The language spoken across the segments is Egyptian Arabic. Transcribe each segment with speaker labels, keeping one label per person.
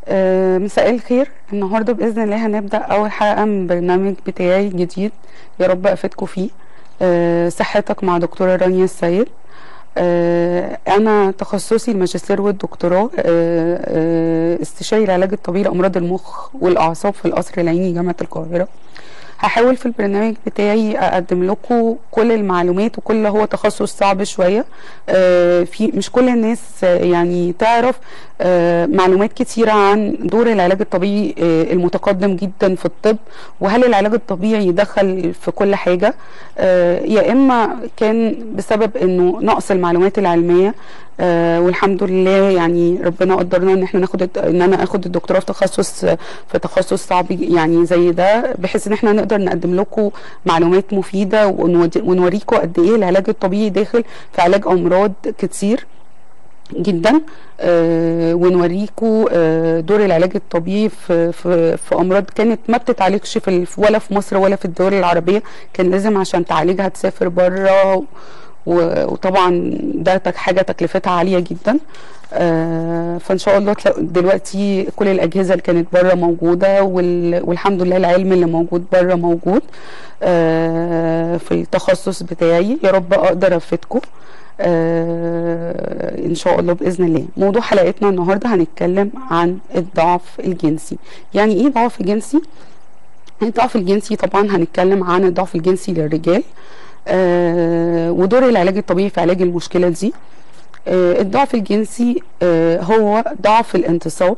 Speaker 1: آه، مساء الخير النهارده باذن الله هنبدا اول حلقه من برنامج بتاعي جديد يا رب افيدكم فيه آه، صحتك مع دكتوره رانيا السيد آه، انا تخصصي الماجستير والدكتوراه آه، آه، استشاري العلاج الطبيعي لامراض المخ والاعصاب في القصر العيني جامعه القاهره هحاول في البرنامج بتاعي اقدم لكم كل المعلومات وكل اللي هو تخصص صعب شويه آه، في مش كل الناس آه، يعني تعرف آه، معلومات كتيره عن دور العلاج الطبيعي آه، المتقدم جدا في الطب وهل العلاج الطبيعي دخل في كل حاجه آه، يا اما كان بسبب انه نقص المعلومات العلميه آه والحمد لله يعني ربنا قدرنا ان احنا ناخد الت- ان انا اخد الدكتوراه في تخصص في تخصص صعب يعني زي ده بحيث ان احنا نقدر نقدم لكم معلومات مفيده ونودي- ونوريكم قد ايه العلاج الطبيعي داخل في علاج امراض كتير جدا آه ونوريكم آه دور العلاج الطبيعي في, في, في امراض كانت ما بتتعالجش في ال- ولا في مصر ولا في الدول العربيه كان لازم عشان تعالجها تسافر بره و- وطبعا ده تك- حاجه تكلفتها عاليه جدا آه فان شاء الله تلاقوا دلوقتي كل الاجهزه اللي كانت بره موجوده وال- والحمد لله العلم اللي موجود بره موجود آه في التخصص بتاعي يا رب اقدر افيدكم آه ان شاء الله باذن الله موضوع حلقتنا النهارده هنتكلم عن الضعف الجنسي يعني ايه ضعف جنسي الضعف الجنسي طبعا هنتكلم عن الضعف الجنسي للرجال آه ودور العلاج الطبيعي في علاج المشكله دي آه الضعف الجنسي آه هو ضعف الانتصاب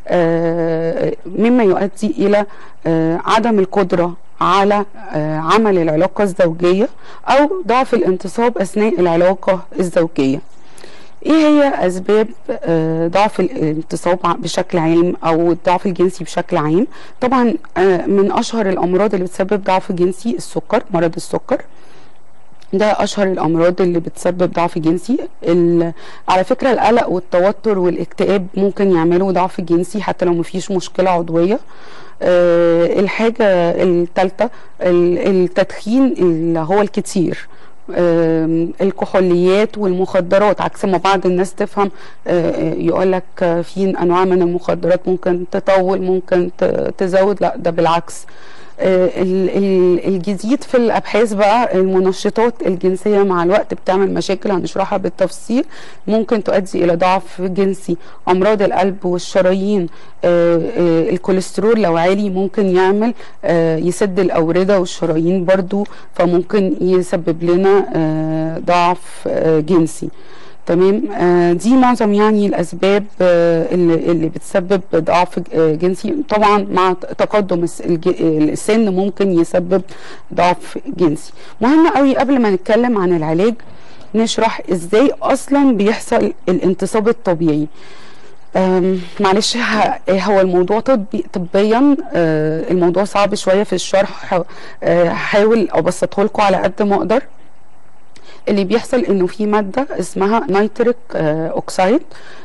Speaker 1: آه مما يؤدي الى آه عدم القدره على آه عمل العلاقه الزوجيه او ضعف الانتصاب اثناء العلاقه الزوجيه ايه هي اسباب آه، ضعف الانتصاب ع- بشكل عام او الضعف الجنسي بشكل عام طبعا آه، من اشهر الامراض اللي بتسبب ضعف جنسي السكر مرض السكر ده اشهر الامراض اللي بتسبب ضعف جنسي ال- على فكره القلق والتوتر والاكتئاب ممكن يعملوا ضعف جنسي حتى لو مفيش مشكله عضويه آه، الحاجه الثالثه التدخين اللي هو الكتير آم، الكحوليات والمخدرات عكس ما بعض الناس تفهم يقول لك في انواع من المخدرات ممكن تطول ممكن ت- تزود لا ده بالعكس آه، ال- ال- الجديد في الابحاث بقى المنشطات الجنسيه مع الوقت بتعمل مشاكل هنشرحها بالتفصيل ممكن تؤدي الى ضعف جنسي امراض القلب والشرايين آه، آه، الكوليسترول لو عالي ممكن يعمل آه، يسد الاورده والشرايين برضو فممكن يسبب لنا آه، ضعف آه، جنسي تمام آه دي معظم يعني الاسباب آه اللي, اللي بتسبب ضعف آه جنسي طبعا مع ت- تقدم الس- الج- السن ممكن يسبب ضعف جنسي مهم قوي قبل ما نتكلم عن العلاج نشرح ازاي اصلا بيحصل الانتصاب الطبيعي أم، معلش ه- هو الموضوع طبي طبيا آه، الموضوع صعب شويه في الشرح آه، هحاول ابسطه لكم على قد ما اقدر اللي بيحصل انه في ماده اسمها نيتريك آه، اوكسايد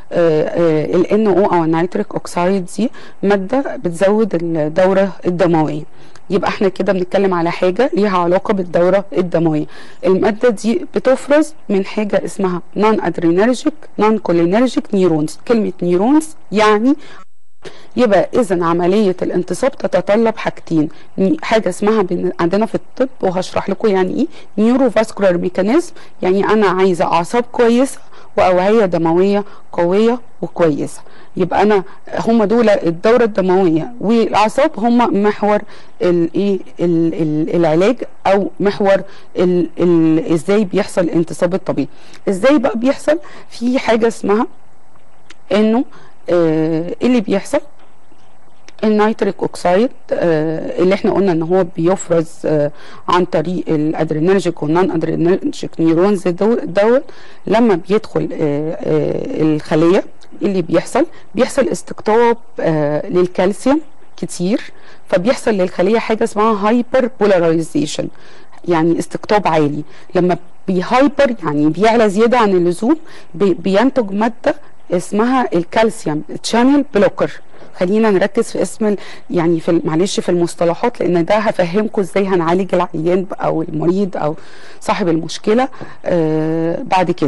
Speaker 1: ال ان او او النيتريك اوكسايد دي ماده بتزود الدوره الدمويه يبقى احنا كده بنتكلم على حاجه ليها علاقه بالدوره الدمويه الماده دي بتفرز من حاجه اسمها نون ادرينرجيك نون كولينرجيك نيورونز كلمه نيورونز يعني يبقى اذا عمليه الانتصاب تتطلب حاجتين ني- حاجه اسمها بن- عندنا في الطب وهشرح لكم يعني ايه نيورو فاسكولار ميكانيزم يعني انا عايزه اعصاب كويسه واوعيه دمويه قويه وكويسه يبقى انا هم دول الدوره الدمويه والاعصاب هم محور الايه ال- ال- العلاج او محور ال- ال- ازاي بيحصل الانتصاب الطبيعي ازاي بقى بيحصل في حاجه اسمها انه آه إيه اللي بيحصل النيتريك اوكسايد آه اللي احنا قلنا ان هو بيفرز آه عن طريق الادرينرجيك والنون ادرينرجيك نيورونز دول, دول لما بيدخل آه آه الخليه إيه اللي بيحصل بيحصل استقطاب آه للكالسيوم كتير فبيحصل للخليه حاجه اسمها هايبر بولاريزيشن يعني استقطاب عالي لما بيهايبر يعني بيعلى زياده عن اللزوم بي بينتج ماده اسمها الكالسيوم تشانل بلوكر خلينا نركز في اسم ال- يعني في ال- معلش في المصطلحات لان ده هفهمكم ازاي هنعالج العيان او المريض او صاحب المشكله آه بعد كده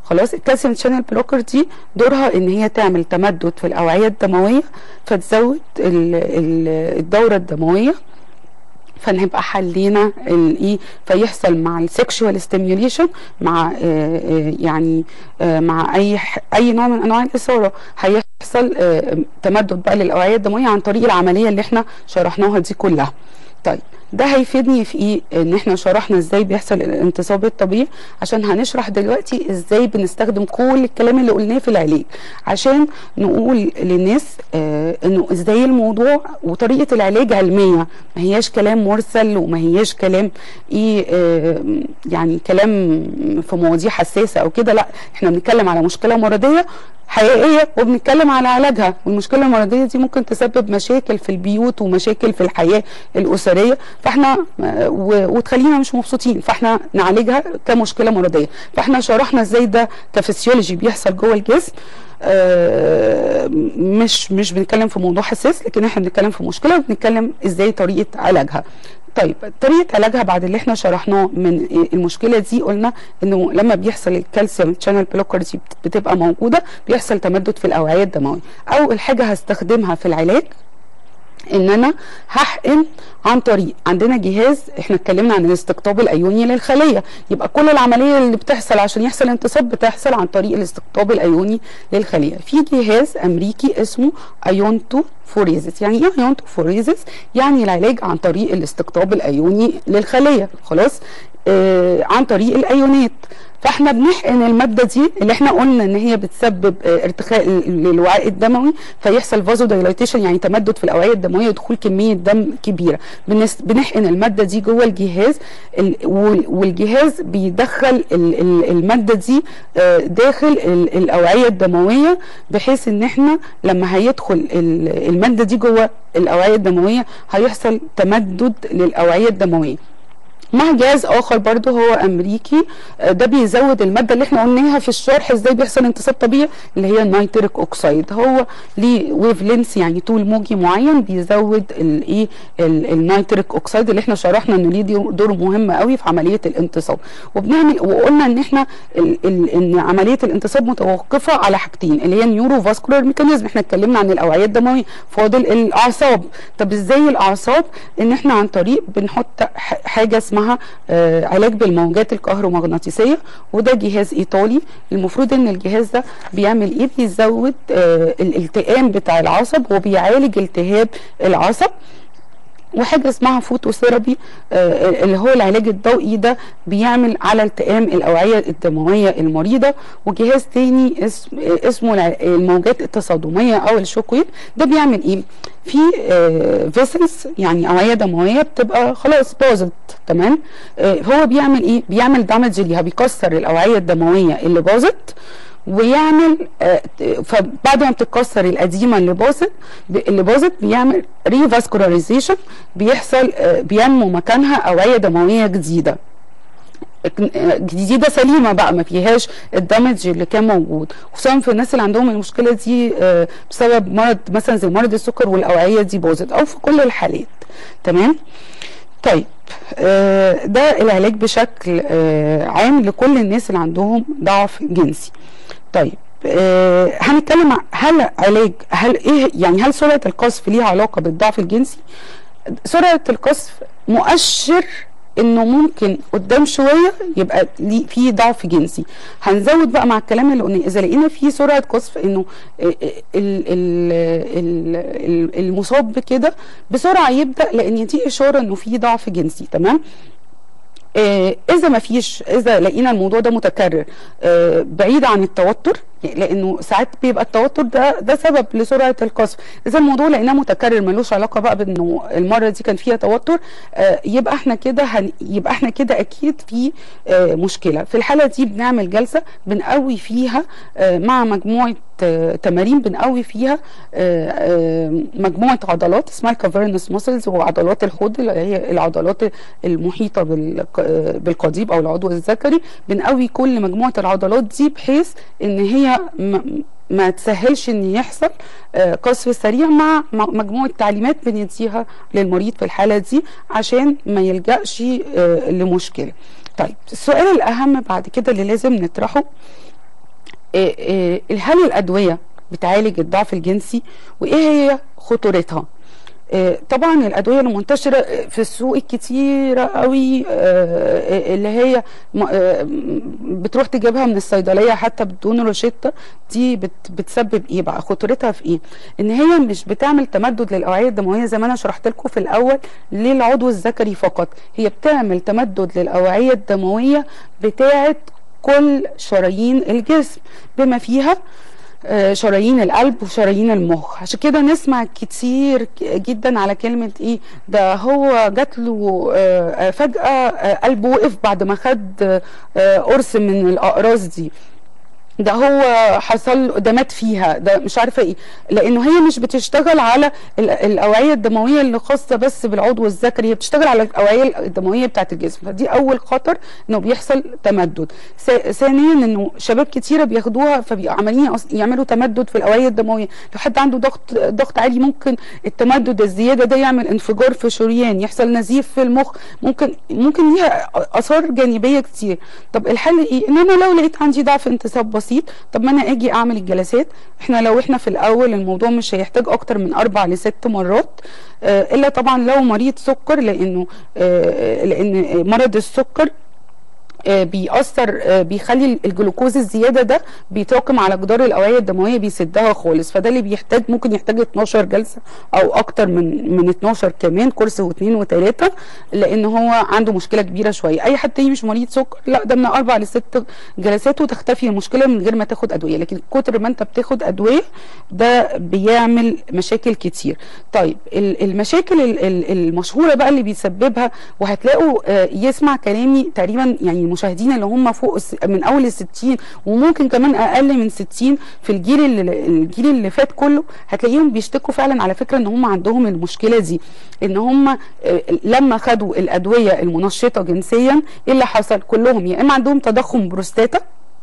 Speaker 1: خلاص الكالسيوم شانل بلوكر دي دورها ان هي تعمل تمدد في الاوعيه الدمويه فتزود ال- ال- الدوره الدمويه فنبقى حلينا الايه فيحصل مع السكشوال ستيميوليشن مع آه، آه، يعني آه، مع اي ح- اي نوع من انواع الاثاره هيحصل آه، تمدد بقى للاوعيه الدمويه عن طريق العمليه اللي احنا شرحناها دي كلها طيب ده هيفيدني في ايه ان احنا شرحنا ازاي بيحصل الانتصاب الطبيعي عشان هنشرح دلوقتي ازاي بنستخدم كل الكلام اللي قلناه في العلاج عشان نقول للناس آه انه ازاي الموضوع وطريقه العلاج علميه ما هياش كلام مرسل وما هياش كلام ايه آه يعني كلام في مواضيع حساسه او كده لا احنا بنتكلم على مشكله مرضيه حقيقيه وبنتكلم على علاجها والمشكله المرضيه دي ممكن تسبب مشاكل في البيوت ومشاكل في الحياه الاسريه فاحنا آه، و- وتخلينا مش مبسوطين فاحنا نعالجها كمشكله مرضيه فاحنا شرحنا ازاي ده كفسيولوجي بيحصل جوه الجسم آه، مش مش بنتكلم في موضوع حساس لكن احنا بنتكلم في مشكله وبنتكلم ازاي طريقه علاجها طيب طريقه علاجها بعد اللي احنا شرحناه من المشكله دي قلنا انه لما بيحصل الكالسيوم شانل بلوكر دي بتبقى موجوده بيحصل تمدد في الاوعيه الدمويه اول حاجه هستخدمها في العلاج ان انا هحقن عن طريق عندنا جهاز احنا اتكلمنا عن الاستقطاب الايوني للخليه يبقى كل العمليه اللي بتحصل عشان يحصل انتصاب بتحصل عن طريق الاستقطاب الايوني للخليه في جهاز امريكي اسمه ايونتو فوريزس يعني ايه ايونتو فوريزس يعني العلاج عن طريق الاستقطاب الايوني للخليه خلاص آه عن طريق الايونات فاحنا بنحقن الماده دي اللي احنا قلنا ان هي بتسبب آه، ارتخاء للوعاء الدموي فيحصل فازو دايليتيشن يعني تمدد في الاوعيه الدمويه ودخول كميه دم كبيره بنس- بنحقن الماده دي جوه الجهاز ال- وال- والجهاز بيدخل ال- ال- الماده دي آه، داخل ال- الاوعيه الدمويه بحيث ان احنا لما هيدخل ال- الماده دي جوه الاوعيه الدمويه هيحصل تمدد للاوعيه الدمويه مع جهاز اخر برضو هو امريكي آه، ده بيزود الماده اللي احنا قلناها في الشرح ازاي بيحصل انتصاب طبيعي اللي هي النيتريك اوكسيد هو ليه ويف لينس يعني طول موجي معين بيزود الايه ال- النيتريك اوكسيد اللي احنا شرحنا انه ليه دي- دور مهم قوي في عمليه الانتصاب وبنعمل وقلنا ان احنا ال ال ان عمليه الانتصاب متوقفه على حاجتين اللي هي النيورو فاسكولار ميكانيزم احنا اتكلمنا عن الاوعيه الدمويه فاضل الاعصاب طب ازاي الاعصاب ان احنا عن طريق بنحط ح- حاجه اسمها آه علاج بالموجات الكهرومغناطيسيه وده جهاز ايطالي المفروض ان الجهاز ده بيعمل ايه بيزود آه الالتئام بتاع العصب وبيعالج التهاب العصب وحاجه اسمها فوتوثيرابي آه اللي هو العلاج الضوئي ده بيعمل على التئام الاوعيه الدمويه المريضه وجهاز تاني اسم اسمه الع- الموجات التصادميه او الشوكويف ده بيعمل ايه في فيسلز يعني اوعيه دمويه بتبقى خلاص باظت تمام آه هو بيعمل ايه بيعمل دامج ليها بيكسر الاوعيه الدمويه اللي باظت ويعمل آه، فبعد ما بتتكسر القديمه اللي باظت ب- اللي باظت بيعمل ريفاسكولاريزيشن بيحصل آه، بينمو مكانها اوعيه دمويه جديده جديده سليمه بقى ما فيهاش الدمج اللي كان موجود خصوصا في الناس اللي عندهم المشكله دي آه، بسبب مرض مثلا زي مرض السكر والاوعيه دي باظت او في كل الحالات تمام طيب آه، ده العلاج بشكل آه، عام لكل الناس اللي عندهم ضعف جنسي طيب آه هنتكلم عن- هل علاج هل ايه يعني هل سرعه القذف ليها علاقه بالضعف الجنسي سرعه القذف مؤشر انه ممكن قدام شويه يبقى ليه في ضعف جنسي هنزود بقى مع الكلام اللي قلنا اذا لقينا في سرعه قذف انه ال- ال- ال- ال- المصاب بكده بسرعه يبدا لان دي اشاره انه في ضعف جنسي تمام آه، اذا ما فيش اذا لقينا الموضوع ده متكرر آه، بعيد عن التوتر يعني لانه ساعات بيبقى التوتر ده ده سبب لسرعه القذف اذا الموضوع لقيناه متكرر ملوش علاقه بقى بانه المره دي كان فيها توتر آه، يبقى احنا كده هن... يبقى احنا كده اكيد في آه، مشكله في الحاله دي بنعمل جلسه بنقوي فيها آه، مع مجموعه آه، تمارين بنقوي فيها آه، آه، مجموعه عضلات اسمها كافيرنس ماسلز وعضلات الحوض اللي هي العضلات المحيطه بالق- آه، بالقضيب او العضو الذكري بنقوي كل مجموعه العضلات دي بحيث ان هي م- ما تسهلش ان يحصل آه، قذف سريع مع م- مجموعه تعليمات بنديها للمريض في الحاله دي عشان ما يلجاش آه، لمشكله طيب السؤال الاهم بعد كده اللي لازم نطرحه إيه إيه هل الادويه بتعالج الضعف الجنسي وايه هي خطورتها آه، طبعا الادويه المنتشره في السوق الكتيره قوي آه، اللي هي م- آه، بتروح تجيبها من الصيدليه حتى بدون روشته دي بت- بتسبب ايه بقى خطورتها في ايه ان هي مش بتعمل تمدد للاوعيه الدمويه زي ما انا شرحت لكم في الاول للعضو الذكري فقط هي بتعمل تمدد للاوعيه الدمويه بتاعه كل شرايين الجسم بما فيها آه، شرايين القلب وشرايين المخ عشان كده نسمع كتير ك- جدا على كلمة ايه ده هو جات له آه، آه، فجأة آه، قلبه وقف بعد ما خد آه، آه، قرص من الأقراص دي ده هو حصل ده مات فيها ده مش عارفه ايه لانه هي مش بتشتغل على ال- الاوعيه الدمويه اللي خاصه بس بالعضو الذكري هي بتشتغل على الاوعيه الدمويه بتاعه الجسم فدي اول خطر انه بيحصل تمدد ثا- ثانيا انه شباب كتيره بياخدوها فبيبقوا عمالين يقص- يعملوا تمدد في الاوعيه الدمويه لو حد عنده ضغط ضغط عالي ممكن التمدد الزياده ده يعمل انفجار في شريان يحصل نزيف في المخ ممكن ممكن ليها اثار جانبيه كتير طب الحل ايه ان انا لو لقيت عندي ضعف انتصاب بسيط طب ما انا اجي اعمل الجلسات احنا لو احنا في الاول الموضوع مش هيحتاج اكتر من اربع لست مرات آه الا طبعا لو مريض سكر لانه آه لان مرض السكر آه، بيأثر آه، بيخلي الجلوكوز الزياده ده بيتراكم على جدار الاوعيه الدمويه بيسدها خالص فده اللي بيحتاج ممكن يحتاج 12 جلسه او اكتر من من 12 كمان كورس واثنين وثلاثه لان هو عنده مشكله كبيره شويه اي حد تاني مش مريض سكر لا ده من اربع لست جلسات وتختفي المشكله من غير ما تاخد ادويه لكن كتر ما انت بتاخد ادويه ده بيعمل مشاكل كتير طيب ال- المشاكل ال- ال- المشهوره بقى اللي بيسببها وهتلاقوا آه، يسمع كلامي تقريبا يعني المشاهدين اللي هم فوق الس- من اول ال 60 وممكن كمان اقل من 60 في الجيل اللي الجيل اللي فات كله هتلاقيهم بيشتكوا فعلا على فكره ان هم عندهم المشكله دي ان هم آه، لما خدوا الادويه المنشطه جنسيا ايه اللي حصل كلهم يا اما عندهم تضخم بروستاتا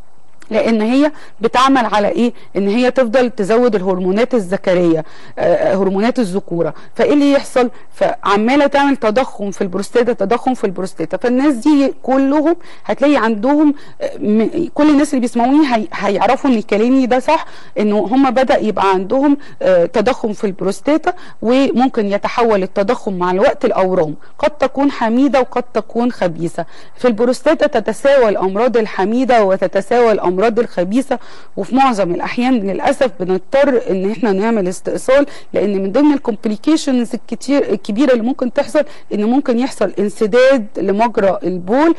Speaker 1: لان هي بتعمل على ايه ان هي تفضل تزود الهرمونات الذكريه آه، هرمونات الذكوره فايه اللي يحصل فعماله تعمل تضخم في البروستاتا تضخم في البروستاتا فالناس دي كلهم هتلاقي عندهم آه، م- كل الناس اللي بيسمعوني هي- هيعرفوا ان كلامي ده صح انه هم بدا يبقى عندهم آه، تضخم في البروستاتا وممكن يتحول التضخم مع الوقت الاورام قد تكون حميده وقد تكون خبيثه في البروستاتا تتساوى الامراض الحميده وتتساوى الامراض الخبيثه وفي معظم الاحيان للاسف بنضطر ان احنا نعمل استئصال لان من ضمن الكومبليكيشنز الكتير الكبيره اللي ممكن تحصل ان ممكن يحصل انسداد لمجرى البول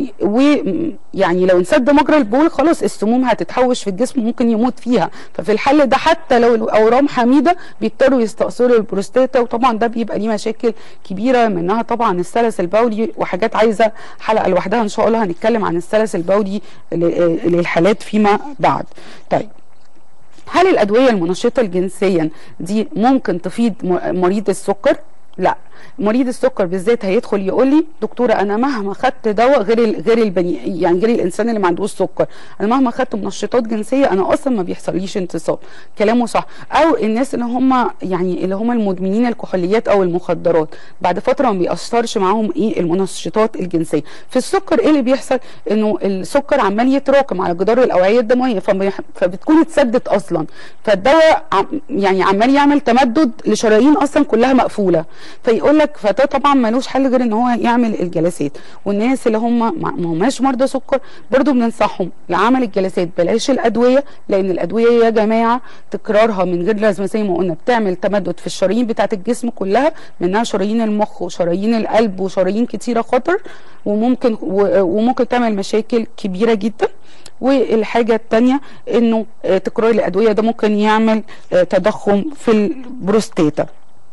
Speaker 1: ويعني لو انسد مجرى البول خلاص السموم هتتحوش في الجسم ممكن يموت فيها ففي الحل ده حتى لو الاورام حميده بيضطروا يستأصلوا البروستاتا وطبعا ده بيبقى ليه مشاكل كبيره منها طبعا السلس البولي وحاجات عايزه حلقه لوحدها ان شاء الله هنتكلم عن السلس البولي ل- للحالات فيما بعد طيب هل الادويه المنشطه جنسيا دي ممكن تفيد م- مريض السكر لا مريض السكر بالذات هيدخل يقول لي دكتوره انا مهما خدت دواء غير ال- غير البني يعني غير الانسان اللي ما عندوش سكر انا مهما خدت منشطات جنسيه انا اصلا ما بيحصليش انتصاب كلامه صح او الناس اللي هم يعني اللي هم المدمنين الكحوليات او المخدرات بعد فتره ما بيأثرش معاهم ايه المنشطات الجنسيه في السكر ايه اللي بيحصل انه السكر عمال يتراكم على جدار الاوعيه الدمويه فبيح- فبتكون اتسدت اصلا فالدواء عم- يعني عمال يعمل تمدد لشرايين اصلا كلها مقفوله فيقول لك فده طبعا ملوش حل غير ان هو يعمل الجلسات والناس اللي هم ما ما هماش مرضى سكر برضو بننصحهم لعمل الجلسات بلاش الادويه لان الادويه يا جماعه تكرارها من غير لازمه زي ما قلنا بتعمل تمدد في الشرايين بتاعه الجسم كلها منها شرايين المخ وشرايين القلب وشرايين كتيره خطر وممكن و- وممكن تعمل مشاكل كبيره جدا والحاجه الثانيه انه آه، تكرار الادويه ده ممكن يعمل آه، تضخم في البروستاتا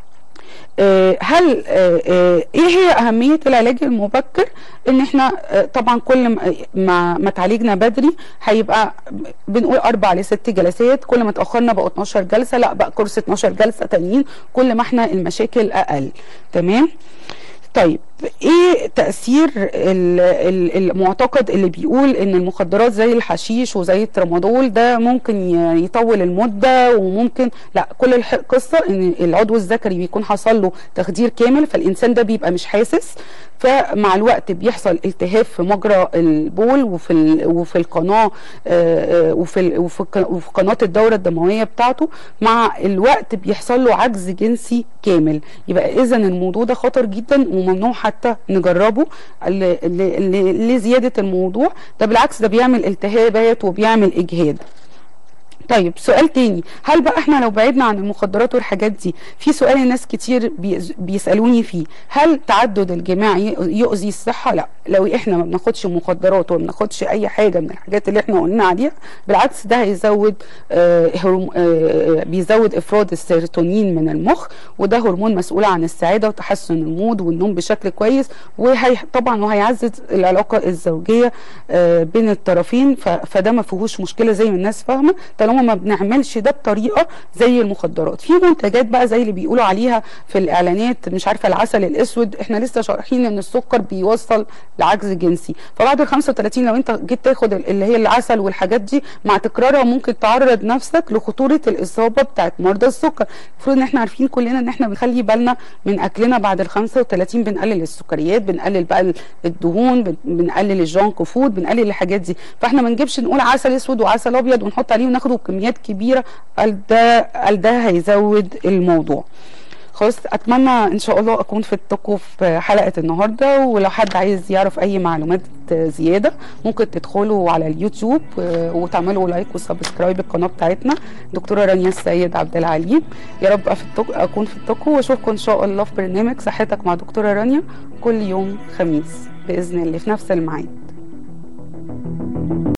Speaker 1: آه، هل آه، آه، ايه هي اهميه العلاج المبكر ان احنا آه، طبعا كل ما- ما ما تعالجنا بدري هيبقى بنقول اربع لست جلسات كل ما اتاخرنا بقوا 12 جلسه لا بقى كورس 12 جلسه تانيين كل ما احنا المشاكل اقل تمام طيب ايه تأثير ال- ال- المعتقد اللي بيقول ان المخدرات زي الحشيش وزي الترامادول ده ممكن ي- يطول المدة وممكن لا كل الح- القصة ان العضو الذكري بيكون حصل له تخدير كامل فالانسان ده بيبقى مش حاسس فمع الوقت بيحصل التهاب في مجرى البول وفي ال- وفي القناه آه، آه، وفي ال- وفي ق- وفي قناه الدوره الدمويه بتاعته مع الوقت بيحصل له عجز جنسي كامل يبقى اذا الموضوع ده خطر جدا وممنوع حتى نجربه ل- ل- ل- لزياده الموضوع ده بالعكس ده بيعمل التهابات وبيعمل اجهاد طيب سؤال تاني هل بقى احنا لو بعدنا عن المخدرات والحاجات دي في سؤال الناس كتير بيز- بيسالوني فيه هل تعدد الجماع ي- يؤذي الصحه لا لو احنا ما بناخدش مخدرات وما بناخدش اي حاجه من الحاجات اللي احنا قلنا عليها بالعكس ده هيزود آه هرم آه بيزود افراز السيروتونين من المخ وده هرمون مسؤول عن السعاده وتحسن المود والنوم بشكل كويس وهي طبعا وهيعزز العلاقه الزوجيه آه بين الطرفين ف- فده ما فيهوش مشكله زي ما الناس فاهمه طالما ما بنعملش ده بطريقه زي المخدرات في منتجات بقى زي اللي بيقولوا عليها في الاعلانات مش عارفه العسل الاسود احنا لسه شارحين ان السكر بيوصل لعجز جنسي فبعد ال 35 لو انت جيت تاخد ال- اللي هي العسل والحاجات دي مع تكرارها ممكن تعرض نفسك لخطوره الاصابه بتاعت مرضى السكر المفروض ان احنا عارفين كلنا ان احنا بنخلي بالنا من اكلنا بعد ال 35 بنقلل السكريات بنقلل بقى ال- الدهون بن- بنقلل الجانك فود بنقلل الحاجات دي فاحنا ما نجيبش نقول عسل اسود وعسل ابيض ونحط عليه وناخده بكميات كبيره قال ده قال ده هيزود الموضوع خلاص اتمنى ان شاء الله اكون فدتكم في حلقه النهارده ولو حد عايز يعرف اي معلومات زياده ممكن تدخلوا على اليوتيوب آه، وتعملوا لايك وسبسكرايب القناه بتاعتنا دكتوره رانيا السيد عبد العليم يا رب أفدتك اكون فدتكم واشوفكم ان شاء الله في برنامج صحتك مع دكتوره رانيا كل يوم خميس باذن الله في نفس الميعاد